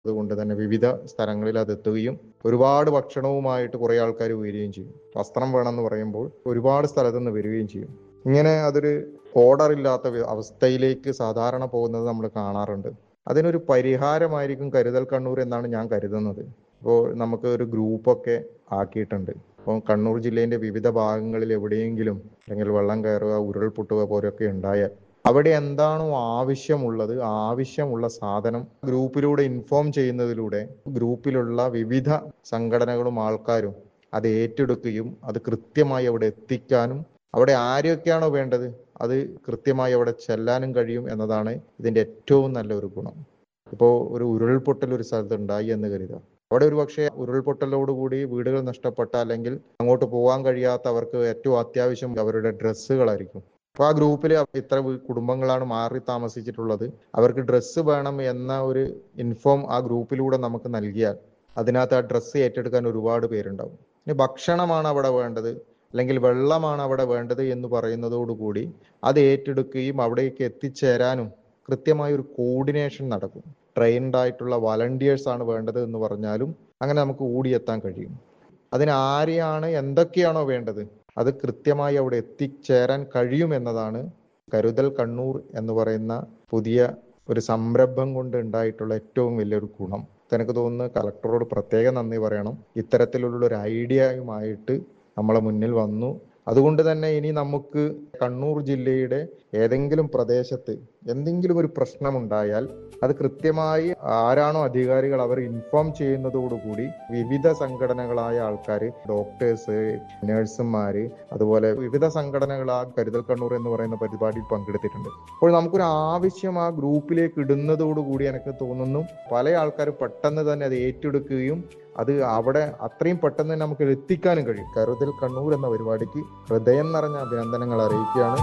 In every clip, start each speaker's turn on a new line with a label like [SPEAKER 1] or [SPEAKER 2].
[SPEAKER 1] അതുകൊണ്ട് തന്നെ വിവിധ സ്ഥലങ്ങളിൽ അത് എത്തുകയും ഒരുപാട് ഭക്ഷണവുമായിട്ട് കുറെ ആൾക്കാർ വരികയും ചെയ്യും വസ്ത്രം വേണമെന്ന് പറയുമ്പോൾ ഒരുപാട് സ്ഥലത്ത് നിന്ന് വരികയും ചെയ്യും ഇങ്ങനെ അതൊരു ഓർഡർ ഇല്ലാത്ത വി- അവസ്ഥയിലേക്ക് സാധാരണ പോകുന്നത് നമ്മൾ കാണാറുണ്ട് അതിനൊരു പരിഹാരമായിരിക്കും കരുതൽ കണ്ണൂർ എന്നാണ് ഞാൻ കരുതുന്നത് ഇപ്പോൾ നമുക്ക് ഒരു ഗ്രൂപ്പൊക്കെ ആക്കിയിട്ടുണ്ട് അപ്പോൾ കണ്ണൂർ ജില്ലേന്റെ വിവിധ ഭാഗങ്ങളിൽ എവിടെയെങ്കിലും അല്ലെങ്കിൽ വെള്ളം കയറുക ഉരുൾപൊട്ടുക പോലെയൊക്കെ ഉണ്ടായാൽ അവിടെ എന്താണോ ആവശ്യമുള്ളത് ആ ആവശ്യമുള്ള സാധനം ഗ്രൂപ്പിലൂടെ ഇൻഫോം ചെയ്യുന്നതിലൂടെ ഗ്രൂപ്പിലുള്ള വിവിധ സംഘടനകളും ആൾക്കാരും അത് ഏറ്റെടുക്കുകയും അത് കൃത്യമായി അവിടെ എത്തിക്കാനും അവിടെ ആരെയൊക്കെയാണോ വേണ്ടത് അത് കൃത്യമായി അവിടെ ചെല്ലാനും കഴിയും എന്നതാണ് ഇതിന്റെ ഏറ്റവും നല്ല ഒരു ഗുണം ഇപ്പോൾ ഒരു ഉരുൾപൊട്ടൽ ഒരു സ്ഥലത്ത് ഉണ്ടായി എന്ന് കരുതുക അവിടെ ഒരു പക്ഷേ ഉരുൾപൊട്ടലോടുകൂടി വീടുകൾ നഷ്ടപ്പെട്ട അല്ലെങ്കിൽ അങ്ങോട്ട് പോകാൻ കഴിയാത്തവർക്ക് ഏറ്റവും അത്യാവശ്യം അവരുടെ ഡ്രസ്സുകളായിരിക്കും അപ്പൊ ആ ഗ്രൂപ്പിൽ ഇത്ര വീ- കുടുംബങ്ങളാണ് മാറി താമസിച്ചിട്ടുള്ളത് അവർക്ക് ഡ്രസ്സ് വേണം എന്ന ഒരു ഇൻഫോം ആ ഗ്രൂപ്പിലൂടെ നമുക്ക് നൽകിയാൽ അതിനകത്ത് ആ ഡ്രസ്സ് ഏറ്റെടുക്കാൻ ഒരുപാട് പേരുണ്ടാവും ഇനി ഭക്ഷണമാണ് അവിടെ വേണ്ടത് അല്ലെങ്കിൽ വെള്ളമാണ് അവിടെ വേണ്ടത് എന്ന് പറയുന്നതോടുകൂടി അത് ഏറ്റെടുക്കുകയും അവിടേക്ക് എത്തിച്ചേരാനും കൃത്യമായ ഒരു കോർഡിനേഷൻ നടക്കും ട്രെയിൻഡ് ആയിട്ടുള്ള വളണ്ടിയേഴ്സ് ആണ് വേണ്ടത് എന്ന് പറഞ്ഞാലും അങ്ങനെ നമുക്ക് ഓടിയെത്താൻ കഴിയും അതിന് ആരെയാണ് എന്തൊക്കെയാണോ വേണ്ടത് അത് കൃത്യമായി അവിടെ എത്തിച്ചേരാൻ കഴിയും എന്നതാണ് കരുതൽ കണ്ണൂർ എന്ന് പറയുന്ന പുതിയ ഒരു സംരംഭം കൊണ്ട് ഉണ്ടായിട്ടുള്ള ഏറ്റവും വലിയൊരു ഗുണം എനിക്ക് തോന്നുന്നു കളക്ടറോട് പ്രത്യേകം നന്ദി പറയണം ഇത്തരത്തിലുള്ള ഒരു ഐഡിയയുമായിട്ട് നമ്മളെ മുന്നിൽ വന്നു അതുകൊണ്ട് തന്നെ ഇനി നമുക്ക് കണ്ണൂർ ജില്ലയുടെ ഏതെങ്കിലും പ്രദേശത്ത് എന്തെങ്കിലും ഒരു പ്രശ്നമുണ്ടായാൽ അത് കൃത്യമായി ആരാണോ അധികാരികൾ അവർ ഇൻഫോം ചെയ്യുന്നതോടുകൂടി വിവിധ സംഘടനകളായ ആൾക്കാർ ഡോക്ടേഴ്സ് നഴ്സുമാര് അതുപോലെ വിവിധ സംഘടനകൾ ആ കരുതൽ കണ്ണൂർ എന്ന് പറയുന്ന പരിപാടിയിൽ പങ്കെടുത്തിട്ടുണ്ട് അപ്പോൾ നമുക്കൊരു ആവശ്യം ആ ഗ്രൂപ്പിലേക്ക് ഇടുന്നതോടുകൂടി എനിക്ക് തോന്നുന്നു പല ആൾക്കാരും പെട്ടെന്ന് തന്നെ അത് ഏറ്റെടുക്കുകയും അത് അവിടെ അത്രയും പെട്ടെന്ന് തന്നെ നമുക്ക് എത്തിക്കാനും കഴിയും കരുതൽ കണ്ണൂർ എന്ന പരിപാടിക്ക് ഹൃദയം നിറഞ്ഞ അഭിനന്ദനങ്ങൾ അറിയിക്കുകയാണ്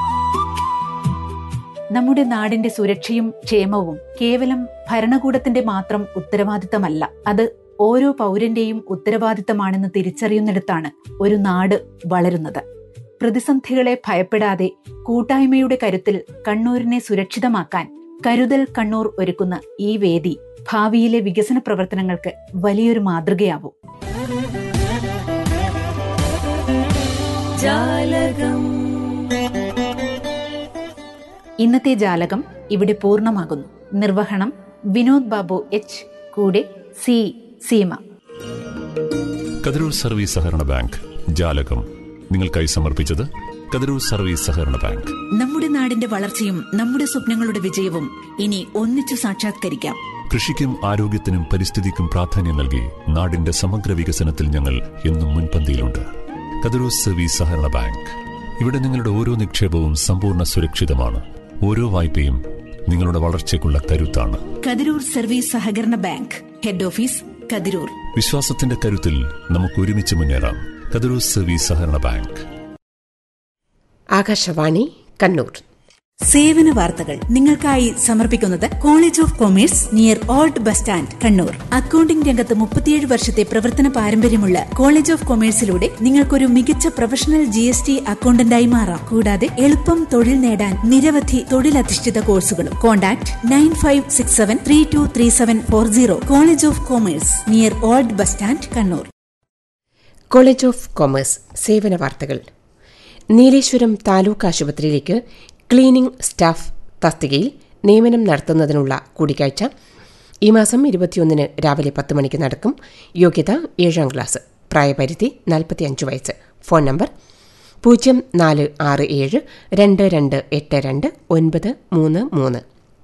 [SPEAKER 2] നമ്മുടെ നാടിന്റെ സുരക്ഷയും ക്ഷേമവും കേവലം ഭരണകൂടത്തിന്റെ മാത്രം ഉത്തരവാദിത്തമല്ല അത് ഓരോ പൗരന്റെയും ഉത്തരവാദിത്തമാണെന്ന് തിരിച്ചറിയുന്നിടത്താണ് ഒരു നാട് വളരുന്നത് പ്രതിസന്ധികളെ ഭയപ്പെടാതെ കൂട്ടായ്മയുടെ കരുത്തിൽ കണ്ണൂരിനെ സുരക്ഷിതമാക്കാൻ കരുതൽ കണ്ണൂർ ഒരുക്കുന്ന ഈ വേദി ഭാവിയിലെ വികസന പ്രവർത്തനങ്ങൾക്ക് വലിയൊരു മാതൃകയാവും ഇന്നത്തെ ജാലകം ഇവിടെ പൂർണ്ണമാകുന്നു നിർവഹണം വിനോദ് ബാബു എച്ച് കൂടെ സി സീമ
[SPEAKER 3] കതിരൂർ സർവീസ് സഹകരണ ബാങ്ക് ജാലകം നിങ്ങൾക്കായി സമർപ്പിച്ചത് കതിരൂർ സർവീസ് സഹകരണ ബാങ്ക്
[SPEAKER 4] നമ്മുടെ നാടിന്റെ വളർച്ചയും നമ്മുടെ സ്വപ്നങ്ങളുടെ വിജയവും ഇനി ഒന്നിച്ചു സാക്ഷാത്കരിക്കാം
[SPEAKER 3] കൃഷിക്കും ആരോഗ്യത്തിനും പരിസ്ഥിതിക്കും പ്രാധാന്യം നൽകി നാടിന്റെ സമഗ്ര വികസനത്തിൽ ഞങ്ങൾ എന്നും മുൻപന്തിയിലുണ്ട് കതിരൂർ സർവീസ് സഹകരണ ബാങ്ക് ഇവിടെ നിങ്ങളുടെ ഓരോ നിക്ഷേപവും സമ്പൂർണ്ണ സുരക്ഷിതമാണ് ഓരോ വായ്പയും നിങ്ങളുടെ വളർച്ചയ്ക്കുള്ള കരുത്താണ്
[SPEAKER 4] കതിരൂർ സർവീസ് സഹകരണ ബാങ്ക് ഹെഡ് ഓഫീസ് കതിരൂർ
[SPEAKER 3] വിശ്വാസത്തിന്റെ കരുത്തിൽ നമുക്ക് ഒരുമിച്ച് മുന്നേറാം കതിരൂർ സർവീസ് സഹകരണ ബാങ്ക്
[SPEAKER 5] ആകാശവാണി കണ്ണൂർ
[SPEAKER 4] സേവന വാർത്തകൾ നിങ്ങൾക്കായി സമർപ്പിക്കുന്നത് college of commerce near old bus stand Kannur accounting രംഗത്ത് മുപ്പത്തിയേഴ് വർഷത്തെ പ്രവർത്തന പാരമ്പര്യമുള്ള കോളേജ് ഓഫ് കൊമേഴ്സിലൂടെ നിങ്ങൾക്കൊരു മികച്ച പ്രൊഫഷണൽ ജി എസ് ടി അക്കൌണ്ടന്റായി മാറാം കൂടാതെ എളുപ്പം തൊഴിൽ നേടാൻ നിരവധി തൊഴിലധിഷ്ഠിത കോഴ്സുകളും contact nine five six seven three two three seven four zero college of commerce near old bus stand Kannur
[SPEAKER 5] college of commerce സേവന വാർത്തകൾ നീലേശ്വരം താലൂക്ക് ആശുപത്രിയിലേക്ക് ക്ലീനിംഗ് സ്റ്റാഫ് തസ്തികയിൽ നിയമനം നടത്തുന്നതിനുള്ള കൂടിക്കാഴ്ച ഈ മാസം ഇരുപത്തിയൊന്നിന് രാവിലെ പത്ത് മണിക്ക് നടക്കും യോഗ്യത ഏഴാം ക്ലാസ് പ്രായപരിധി നാൽപ്പത്തിയഞ്ച് വയസ്സ് ഫോൺ നമ്പർ പൂജ്യം നാല് ആറ് ഏഴ് രണ്ട് രണ്ട് എട്ട് രണ്ട് ഒൻപത് മൂന്ന് മൂന്ന്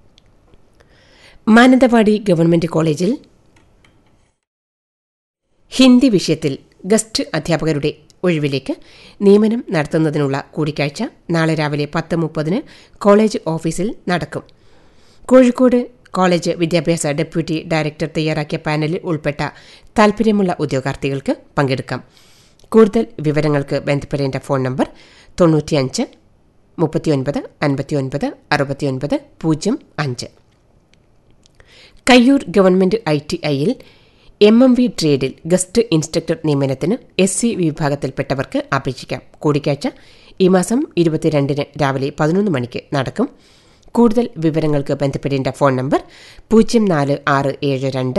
[SPEAKER 5] മാനന്തവാടി ഗവൺമെന്റ് കോളേജിൽ ഹിന്ദി വിഷയത്തിൽ ഗസ്റ്റ് അധ്യാപകരുടെ ഒഴിവിലേക്ക് നിയമനം നടത്തുന്നതിനുള്ള കൂടിക്കാഴ്ച നാളെ രാവിലെ പത്ത് മുപ്പതിന് കോളേജ് ഓഫീസിൽ നടക്കും കോഴിക്കോട് കോളേജ് വിദ്യാഭ്യാസ ഡെപ്യൂട്ടി ഡയറക്ടർ തയ്യാറാക്കിയ പാനലിൽ ഉൾപ്പെട്ട താൽപ്പര്യമുള്ള ഉദ്യോഗാർത്ഥികൾക്ക് പങ്കെടുക്കാം കൂടുതൽ വിവരങ്ങൾക്ക് ബന്ധപ്പെടേണ്ട ഫോൺ നമ്പർ തൊണ്ണൂറ്റിയഞ്ച് മുപ്പത്തിയൊൻപത് അൻപത്തിയൊൻപത് അറുപത്തിയൊൻപത് പൂജ്യം അഞ്ച് കയ്യൂർ ഗവൺമെന്റ് ഐ ടി ഐയിൽ എം എം വി ട്രേഡിൽ ഗസ്റ്റ് ഇൻസ്ട്രക്ടർ നിയമനത്തിന് എസ് സി വിഭാഗത്തിൽപ്പെട്ടവർക്ക് അപേക്ഷിക്കാം കൂടിക്കാഴ്ച ഈ മാസം ഇരുപത്തിരണ്ടിന് രാവിലെ പതിനൊന്ന് മണിക്ക് നടക്കും കൂടുതൽ വിവരങ്ങൾക്ക് ബന്ധപ്പെടേണ്ട ഫോൺ നമ്പർ പൂജ്യം നാല് ആറ് ഏഴ് രണ്ട്